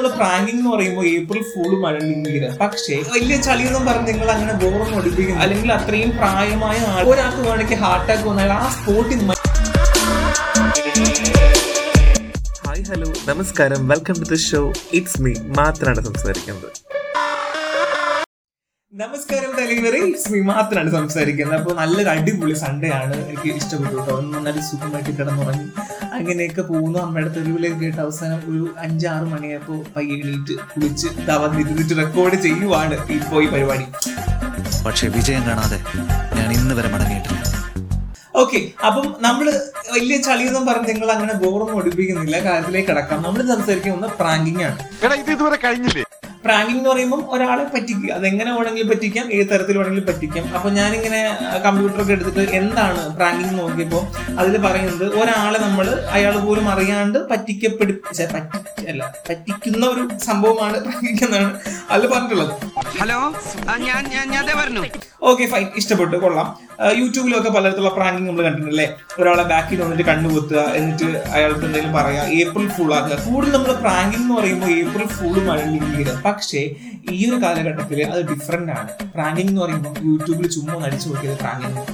നമ്മൾ പ്രാങ്കിങ് എന്ന് പറയുമ്പോൾ ഏപ്രിൽ ഫുൾ മഴലിംഗില് പക്ഷേ വലിയ ചളിയൊന്നും പറഞ്ഞ് നിങ്ങൾ അങ്ങനെ ബോറൊന്നും ഒടിപ്പിക്കും അല്ലെങ്കിൽ അത്രയും പ്രായമായ ആൾ ഒരാൾക്ക് വേണമെങ്കിൽ ഹാർട്ട് അറ്റാക്ക് വന്നാൽ ആ സ്പോട്ടിൽ ഹായ് ഹലോ നമസ്കാരം welcome to the show it's me മാത്രമാണ് സംസാരിക്കുന്നത് നമസ്കാരം തലവരെ സ്മി മാത്രമാണ് സംസാരിക്കുന്നത് അപ്പോൾ നല്ലൊരു അടിപൊളി സൺഡേ ആണ് എനിക്ക് ഇഷ്ടപ്പെട്ടു കേട്ടോ ഒന്ന് നന്നായിട്ട് സുഖമായിട്ട് കിടന്നുറങ്ങി അങ്ങനെയൊക്കെ പോകുന്നു അമ്മയുടെ തെരുവിലേക്ക് കേട്ട് അവസാനം ഒരു അഞ്ചാറ് മണിയായപ്പോൾ പയ്യെ എണീറ്റ് കുളിച്ച് തവന്നിരുന്നിട്ട് റെക്കോർഡ് ചെയ്യുവാണ് ഇപ്പോൾ ഈ പരിപാടി പക്ഷെ വിജയം കാണാതെ ഞാൻ ഇന്ന് വരെ മടങ്ങിയിട്ടില്ല ഓക്കെ അപ്പം നമ്മൾ വലിയ ചളിയൊന്നും പറഞ്ഞ് നിങ്ങൾ അങ്ങനെ ബോറൊന്നും ഒടിപ്പിക്കുന്നില്ല കാര്യത്തിലേക്ക് കിടക്കാം നമ്മൾ സംസാരിക്കുന്ന പ്രാങ്കിങ് ആണ് എടാ ഇത് ഇതുവരെ കഴിഞ്ഞില്ലേ പ്രാങ്കിങ് എന്ന് പറയുമ്പോൾ ഒരാളെ പറ്റിക്കുക അതെങ്ങനെ വേണമെങ്കിലും പറ്റിക്കാം ഏത് തരത്തിൽ വേണമെങ്കിലും പറ്റിക്കാം അപ്പൊ ഞാനിങ്ങനെ കമ്പ്യൂട്ടർ ഒക്കെ എടുത്തിട്ട് എന്താണ് പ്രാങ്കിങ് നോക്കിയപ്പോൾ അതിൽ പറയുന്നത് ഒരാളെ നമ്മൾ അയാൾ പോലും അറിയാണ്ട് പറ്റിക്കപ്പെടു ഛെ, പറ്റി അല്ല പറ്റിക്കുന്ന ഒരു സംഭവമാണ് പ്രാങ്കിങ് എന്നാണ് അതിൽ പറഞ്ഞിട്ടുള്ളത് ഹലോ ആ, ഞാൻ ഞാൻ ഞാൻ ദേ പറഞ്ഞു ഓക്കെ ഫൈൻ ഇഷ്ടപ്പെട്ടു കൊള്ളാം ആ, യൂട്യൂബിലൊക്കെ പലതരത്തിലുള്ള പ്രാങ്കിങ് നമ്മൾ കണ്ടിട്ടുണ്ടല്ലേ ഒരാളെ ബാക്കിൽ വന്നിട്ട് കണ്ണുകുത്തുക എന്നിട്ട് അയാൾക്ക് എന്തെങ്കിലും പറയാ ഏപ്രിൽ ഫുൾ ആക്കുക കൂടുതൽ നമ്മൾ പ്രാങ്കിങ് എന്ന് പറയുമ്പോൾ ഏപ്രിൽ ഫുൾ മഴലിംഗില് പക്ഷേ ഈ ഒരു കാലഘട്ടത്തിൽ അത് ഡിഫറെന്റ് ആണ് പ്രാങ്കിങ് എന്ന് പറയുമ്പോൾ യൂട്യൂബിൽ ചുമ്മാ ഒന്ന് അടിച്ചു നോക്കിയത് പ്രാങ്കിങ്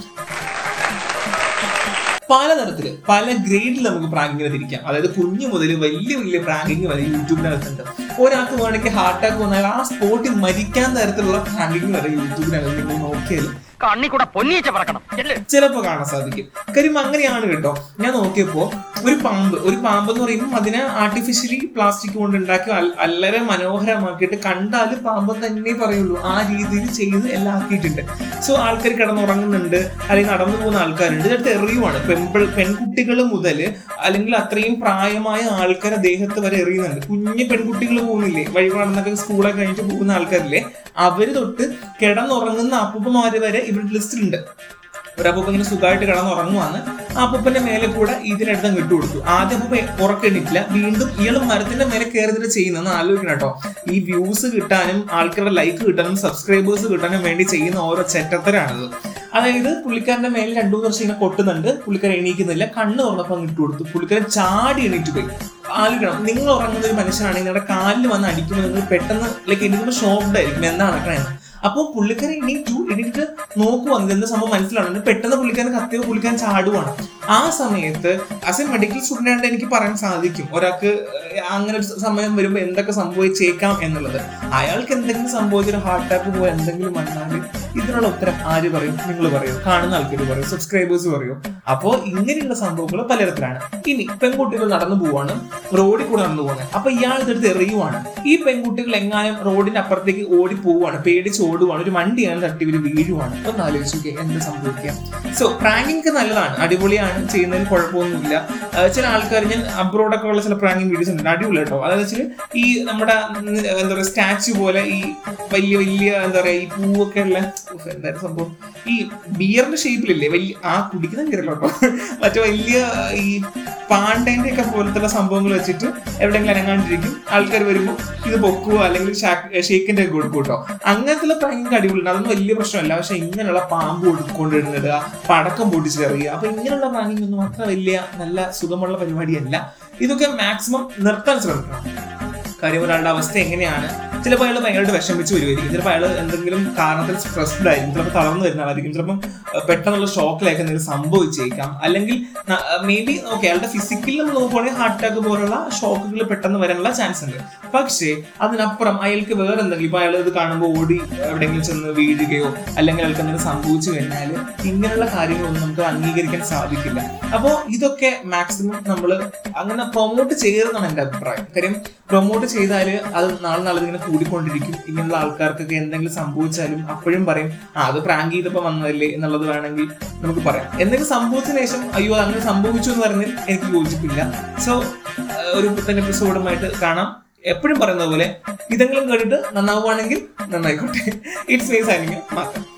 പലതരത്തില് പല ഗ്രേഡിൽ നമുക്ക് പ്രാങ്കിങ്ങിനെ തിരിക്കാം അതായത് കുഞ്ഞു മുതൽ വലിയ വലിയ പ്രാങ്കിങ് വരെ യൂട്യൂബിനകത്തുണ്ട് ഒരാൾക്ക് വേണമെങ്കിൽ ഹാർട്ട് അറ്റാക്ക് വന്നാൽ ആ സ്പോട്ടിൽ മരിക്കാൻ തരത്തിലുള്ള പ്രാങ്കിങ് വരെ യൂട്യൂബിനകത്ത് നിങ്ങൾ നോക്കിയാൽ കണ്ണി കൂടെ പൊന്നീച്ച പറക്കണം ചെല്ല്. ചിലപ്പോൾ കാണാൻ സാധിക്കും കാര്യം അങ്ങനെയാണ് കേട്ടോ ഞാൻ നോക്കിയപ്പോ ഒരു പാമ്പ് ഒരു പാമ്പ് എന്ന് പറയുമ്പോൾ അതിനെ ആർട്ടിഫിഷ്യലി പ്ലാസ്റ്റിക് കൊണ്ട് ഉണ്ടാക്കി അൽ- വളരെ മനോഹരമാക്കിയിട്ട് കണ്ടാൽ പാമ്പ് തന്നെ പറയുള്ളൂ ആ രീതിയിൽ ചെയ്ത് എല്ലാം ആക്കിയിട്ടുണ്ട് സോ ആൾക്കാർ കിടന്നുറങ്ങുന്നുണ്ട് അല്ലെങ്കിൽ നടന്നു പോകുന്ന ആൾക്കാരുണ്ട് ഇതൊക്കെ എറിയുവാണ് പെൺപിൾ പെൺകുട്ടികൾ മുതൽ അല്ലെങ്കിൽ അത്രയും പ്രായമായ ആൾക്കാരെ ദേഹത്ത് വരെ എറിയുന്നുണ്ട് കുഞ്ഞു പെൺകുട്ടികൾ പോകുന്നില്ലേ വഴി നടന്നൊക്കെ സ്കൂളൊക്കെ കഴിഞ്ഞിട്ട് പോകുന്ന ആൾക്കാരില്ലേ അവര് തൊട്ട് കിടന്നുറങ്ങുന്ന അപ്പൂപ്പന്മാര് വരെ ഇവരുടെ ലിസ്റ്റിലുണ്ട് ഒരു അപ്പൂപ്പ ഇങ്ങനെ സുഖമായിട്ട് കിടന്നുറങ്ങുവാന്ന് ആ അപ്പൂപ്പന്റെ മേലെ കൂടെ ഇതിനടുത്ത് വിട്ടു കൊടുത്തു ആദ്യം അപ്പൂപ്പ ഉറക്കെണ്ണിട്ടില്ല വീണ്ടും ഇയാൾ മരത്തിന്റെ മേലെ കയറിയിട്ട് ചെയ്യുന്നതെന്ന് ആലോചിക്കണം കേട്ടോ ഈ വ്യൂസ് കിട്ടാനും ആൾക്കാരുടെ ലൈക്ക് കിട്ടാനും സബ്സ്ക്രൈബേഴ്സ് കിട്ടാനും വേണ്ടി ചെയ്യുന്ന ഓരോ ചെറ്റത്തരാണിത് അതായത് പുള്ളിക്കാരന്റെ മേലെ രണ്ടു മൂന്ന് വർഷം ഇങ്ങനെ കൊട്ടുന്നുണ്ട് പുള്ളിക്കാരൻ എണീക്കുന്നില്ല കണ്ണ് തുറന്നപ്പോൾ അങ്ങ് ഇട്ട് കൊടുത്തു പുള്ളിക്കാരൻ ചാടി എണീറ്റ് പോയി ആലോചിക്കണം നിങ്ങൾ ഉറങ്ങുന്ന ഒരു മനുഷ്യനാണെങ്കിൽ നിങ്ങളുടെ കാലിൽ വന്ന് അടിക്കുമ്പോൾ നിങ്ങൾ പെട്ടെന്ന് ലൈക്ക് എണീക്കുമ്പോൾ ഷോക്ക്ഡ് ആയിരിക്കും എന്താണ് നടക്കണേന്ന് അപ്പോൾ പുള്ളിക്കാരൻ എണീറ്റു എണീറ്റ് നോക്കുവാ എന്താ സംഭവം മനസ്സിലാണ് പെട്ടെന്ന് പുള്ളിക്കാരൻ കത്തിയോ പുള്ളിക്കാരൻ ചാടുവാണ് ആ സമയത്ത് ആസ് എ മെഡിക്കൽ സ്റ്റുഡന്റ് ആയിട്ട് എനിക്ക് പറയാൻ സാധിക്കും ഒരാൾക്ക് ഏഹ്, അങ്ങനെ ഒരു സമയം വരുമ്പോൾ എന്തൊക്കെ സംഭവിച്ചേക്കാം എന്നുള്ളത് അയാൾക്ക് എന്തെങ്കിലും സംഭവിച്ചൊരു ഹാർട്ട് അറ്റാക്ക് പോയി എന്തെങ്കിലും വന്നാൽ ഇതിനുള്ള ഉത്തരം ആര് പറയും നിങ്ങൾ പറയൂ കാണുന്ന ആൾക്കാർ പറയും സബ്സ്ക്രൈബേഴ്സ് പറയും അപ്പോൾ ഇങ്ങനെയുള്ള സംഭവങ്ങൾ പലതരത്തിലാണ് ഇനി പെൺകുട്ടികൾ നടന്നു പോവാണ് റോഡിൽ കൂടെ നടന്നു പോകുന്നത് അപ്പൊ ഇയാൾ ഇതെടുത്ത് എറിയുവാണ് ഈ പെൺകുട്ടികൾ എങ്ങാനും റോഡിന്റെ അപ്പുറത്തേക്ക് ഓടി പോവുകയാണ് പേടിച്ച് ഓടുവാണ് ഒരു വണ്ടിയാണ് തട്ടി ഇവര് വീഴുവാണ് ഒന്ന് ആലോചിച്ച് നോക്കിയേ എന്ത് സംഭവിക്കാം സോ പ്രാങ്കിങ് നല്ലതാണ് അടിപൊളിയാണ് ചെയ്യുന്നതിന് കുഴപ്പമൊന്നുമില്ല ആ, ചില ആൾക്കാർ ഞാൻ അബ്രോഡൊക്കെ ഉള്ള ചില പ്രാങ്കിങ് വീഡിയോസ് ഉണ്ട് അടിപൊളി കേട്ടോ അതായത് വെച്ചാൽ ഈ നമ്മുടെ ഉം, എന്താ പറയുക സ്റ്റാച്ചു പോലെ ഈ വലിയ വലിയ എന്താ പറയാ ഈ പൂവൊക്കെ ഉള്ള ഉഫ്, എന്തായാലും സംഭവം ഈ ബിയറിന്റെ ഷേപ്പിലില്ലേ വലിയ ആ കുടിക്കുന്ന ബിയറല്ലോ കേട്ടോ മറ്റേ വലിയ ഈ പാണ്ടേന്റെ ഒക്കെ പോലത്തെ സംഭവങ്ങൾ വെച്ചിട്ട് എവിടെയെങ്കിലും അനങ്ങാണ്ടിരിക്കും ആൾക്കാർ വരുമ്പോൾ ഇത് പൊക്കുവോ അല്ലെങ്കിൽ ഷേക്കിന്റെ ഒക്കെ കൊടുക്കും കേട്ടോ അങ്ങനത്തെ പ്രാങ്കിങ് അടിപൊളിയാണ് അതൊന്നും വലിയ പ്രശ്നമല്ല പക്ഷെ ഇങ്ങനെയുള്ള പാമ്പ് കൊണ്ടുവരുന്നത് പടക്കം പൊട്ടിച്ചെറിയുക അപ്പൊ ഇങ്ങനെയുള്ള പ്രാങ്കിങ് ഒന്നും അത്ര വലിയ നല്ല സുഖമുള്ള പരിപാടിയല്ല ഇതൊക്കെ മാക്സിമം നിർത്താൻ ശ്രമിക്കണം കാര്യം ഒരാളുടെ അവസ്ഥ എങ്ങനെയാണ് ചിലപ്പോൾ അയാൾ ഭയങ്കരമായിട്ട് വിഷമിച്ച് വരുമായിരിക്കും ചിലപ്പോൾ അയാൾ എന്തെങ്കിലും കാരണത്തിൽ സ്ട്രെസ്ഡ് ആയിരിക്കും ചിലപ്പോൾ തളർന്നു വരുന്ന ആളായിരിക്കും ചിലപ്പം അഹ് പെട്ടെന്നുള്ള ഷോക്കിലേക്ക് എന്തെങ്കിലും സംഭവിച്ചേക്കാം അല്ലെങ്കിൽ മേ ബി ഓക്കെ അയാളുടെ ഫിസിക്കലി നമ്മൾ നോക്കുവാണെങ്കിൽ ഹാർട്ട് അറ്റാക്ക് പോലുള്ള ഷോക്കുകൾ പെട്ടെന്ന് വരാനുള്ള ചാൻസ് ഉണ്ട് പക്ഷേ അതിനപ്പുറം അയാൾക്ക് വേറെ എന്തെങ്കിലും ഇപ്പൊ അയാൾ ഇത് കാണുമ്പോൾ ഓടി എവിടെയെങ്കിലും ചെന്ന് വീഴുകയോ അല്ലെങ്കിൽ അയാൾക്ക് എന്തെങ്കിലും സംഭവിച്ചു കഴിഞ്ഞാൽ ഇങ്ങനെയുള്ള കാര്യങ്ങളൊന്നും നമുക്ക് അംഗീകരിക്കാൻ സാധിക്കില്ല അപ്പോൾ ഇതൊക്കെ മാക്സിമം നമ്മൾ അങ്ങനെ പ്രൊമോട്ട് ചെയ്യരുതെന്നാണ് എൻ്റെ അഭിപ്രായം കാര്യം പ്രൊമോട്ട് ചെയ്താൽ അത് നാളെ നാളെ ഇങ്ങനെ കൂടിക്കൊണ്ടിരിക്കും ഇങ്ങനെയുള്ള ആൾക്കാർക്കൊക്കെ എന്തെങ്കിലും സംഭവിച്ചാലും അപ്പോഴും പറയും ആ അത് പ്രാങ്ക് ചെയ്തപ്പോൾ വന്നതല്ലേ എന്നുള്ളത് വേണമെങ്കിൽ നമുക്ക് പറയാം എന്തെങ്കിലും സംഭവിച്ചതിന് ശേഷം അയ്യോ അങ്ങനെ സംഭവിച്ചു എന്ന് പറഞ്ഞാൽ എനിക്ക് യോജിപ്പില്ല സോ ഒരു പുത്തൻ എപ്പിസോഡുമായിട്ട് കാണാം എപ്പോഴും പറയുന്ന പോലെ ഇതെങ്കിലും കേട്ടിട്ട് നന്നാവുകയാണെങ്കിൽ നന്നായിക്കോട്ടെ ഇറ്റ്സ് മീ സൈനിങ് മാത്രം